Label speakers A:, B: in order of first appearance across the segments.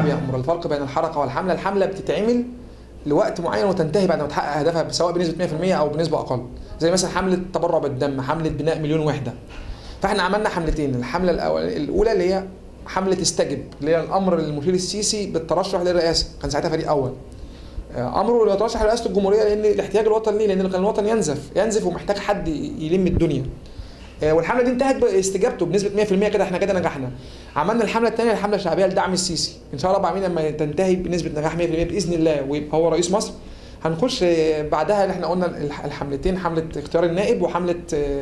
A: الشعب يامر الفرق بين الحركه والحمله الحمله بتتعمل لوقت معين وتنتهي بعد ما تحقق هدفها سواء بنسبه 100% او بنسبه اقل زي مثلا حمله تبرع بالدم حمله بناء مليون وحده فاحنا عملنا حملتين الحمله الأول الاولى اللي هي حمله استجب اللي هي الامر للمشير السيسي بالترشح للرئاسه كان ساعتها فريق اول امره اللي يترشح لرئاسه الجمهوريه لان الاحتياج الوطني ليه لان كان الوطن ينزف ينزف ومحتاج حد يلم الدنيا والحمله دي انتهت باستجابته بنسبه 100% كده احنا كده نجحنا عملنا الحمله الثانيه الحمله الشعبيه لدعم السيسي ان شاء الله بعدين لما تنتهي بنسبه نجاح 100% باذن الله ويبقى هو رئيس مصر هنخش بعدها اللي احنا قلنا الحملتين حمله اختيار النائب وحمله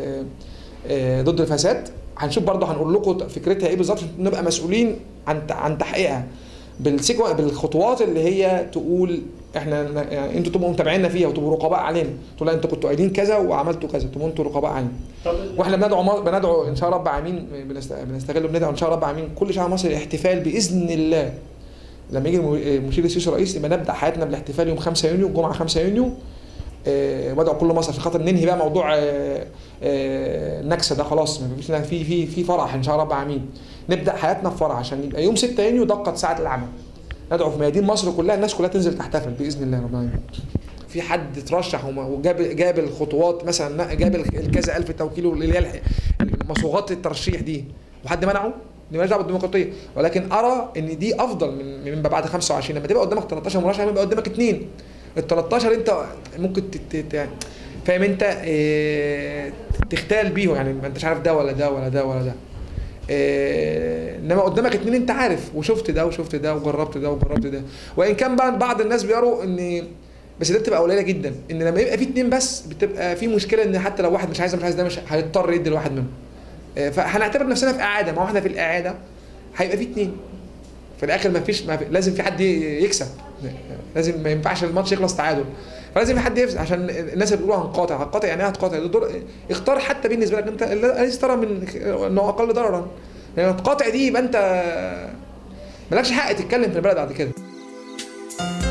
A: ضد الفساد هنشوف برضه هنقول لكم فكرتها ايه بالظبط نبقى مسؤولين عن عن تحقيقها بالسيكو بالخطوات اللي هي تقول احنا يعني انتوا تبقوا متابعينا فيها وتبقوا رقباء علينا تقول لا انتوا كنتوا قايلين كذا وعملتوا كذا تبقوا انتوا رقباء علينا واحنا بندعو بندعو ان شاء رب العالمين بنستغل وبندعو ان شاء رب العالمين كل شعب مصر الاحتفال باذن الله لما يجي المشير السيسي رئيس يبقى نبدا حياتنا بالاحتفال يوم 5 يونيو الجمعه 5 يونيو بدعو كل مصر عشان خاطر ننهي بقى موضوع النكسه ده خلاص ما فيش في في في فرح ان شاء الله رب العالمين نبدا حياتنا بفرح عشان يبقى يوم 6 يونيو دقت ساعه العمل ندعو في ميادين مصر كلها الناس كلها تنزل تحتفل باذن الله رب العالمين في حد ترشح وجاب جاب الخطوات مثلا جاب الكذا الف توكيل اللي هي مصوغات الترشيح دي وحد منعه دي مالهاش دعوه بالديمقراطيه ولكن ارى ان دي افضل من من بعد 25 لما تبقى قدامك 13 مرشح يبقى قدامك اثنين ال 13 انت ممكن تت... فاهم انت اه... تختال بيهم يعني ما انتش عارف ده ولا ده ولا ده ولا ده اه... انما قدامك اتنين انت عارف وشفت ده وشفت ده وجربت ده وجربت ده وان كان بقى بعض الناس بيروا ان بس ده بتبقى قليله جدا ان لما يبقى في اتنين بس بتبقى في مشكله ان حتى لو واحد مش عايز مش عايز ده مش هيضطر يدي لواحد منهم اه... فهنعتبر نفسنا في اعاده ما هو احنا في الاعاده هيبقى في اتنين في الاخر ما فيش ما في... لازم في حد يكسب لازم ما ينفعش الماتش يخلص تعادل فلازم في حد يفز عشان الناس اللي بيقولوا هنقاطع هنقاطع يعني ايه هتقاطع اختار حتى بالنسبه لك انت الذي ترى من انه اقل ضررا لان يعني تقاطع دي يبقى انت مالكش حق تتكلم في البلد بعد كده